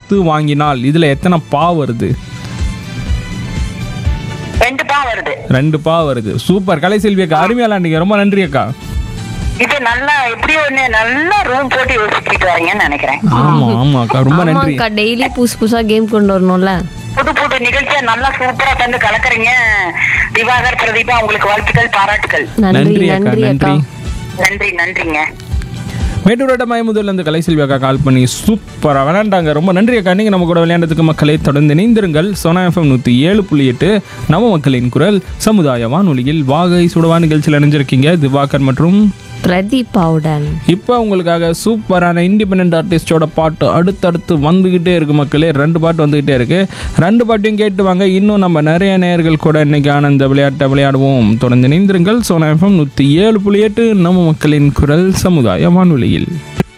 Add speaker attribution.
Speaker 1: கொடுத்து வாங்கினால் இதில் எத்தனை பா வருது
Speaker 2: ரெண்டு பா வருது
Speaker 1: ரெண்டு பா வருது சூப்பர் கலை செல்வி அக்கா அருமையா விளையாண்டீங்க ரொம்ப நன்றி அக்கா
Speaker 2: இது நல்லா எப்படியோ ஒண்ணு நல்லா ரூம் போட்டு யோசிச்சுட்டு வரீங்கன்னு நினைக்கிறேன்
Speaker 1: ஆமா ஆமா அக்கா ரொம்ப நன்றி
Speaker 3: ஆமாக்கா டெய்லி புதுசு புதுசா கேம் கொண்டு வரணும்ல
Speaker 2: புது புது நிகழ்ச்சியா நல்லா சூப்பரா தந்து கலக்குறீங்க திவாகர் பிரதீபா உங்களுக்கு வாழ்த்துக்கள் பாராட்டுகள்
Speaker 3: நன்றி
Speaker 1: நன்றி அக்கா
Speaker 3: நன்றி அக்கா
Speaker 1: நன்றி
Speaker 2: நன்றி நன்றிங்க
Speaker 1: மேட்டூரோட மயமுதல்ல இருந்து கலை செல்வி அக்கா கால் பண்ணி சூப்பராக விளையாண்டாங்க ரொம்ப நன்றி அக்கா நீங்கள் நம்ம கூட விளையாண்டதுக்கு மக்களை தொடர்ந்து இணைந்திருங்கள் சோனா எஃப்எம் நூற்றி ஏழு புள்ளி எட்டு நம்ம மக்களின் குரல் சமுதாய வானொலியில் வாகை சுடவா நிகழ்ச்சியில் இணைஞ்சிருக்கீங்க திவாகர் மற்றும்
Speaker 3: பிரதீபாவுடன்
Speaker 1: இப்போ உங்களுக்காக சூப்பரான இண்டிபெண்ட் ஆர்டிஸ்டோட பாட்டு அடுத்தடுத்து வந்துக்கிட்டே இருக்கு மக்களே ரெண்டு பாட்டு வந்துக்கிட்டே இருக்கு ரெண்டு பாட்டையும் கேட்டு வாங்க இன்னும் நம்ம நிறைய நேயர்கள் கூட இன்னைக்கு ஆனந்த விளையாட்டை விளையாடுவோம் தொடர்ந்து இணைந்திருங்கள் சோனா எஃப்எம் நூற்றி ஏழு புள்ளி எட்டு நம்ம மக்களின் குரல் சமுதாய வானொலியில்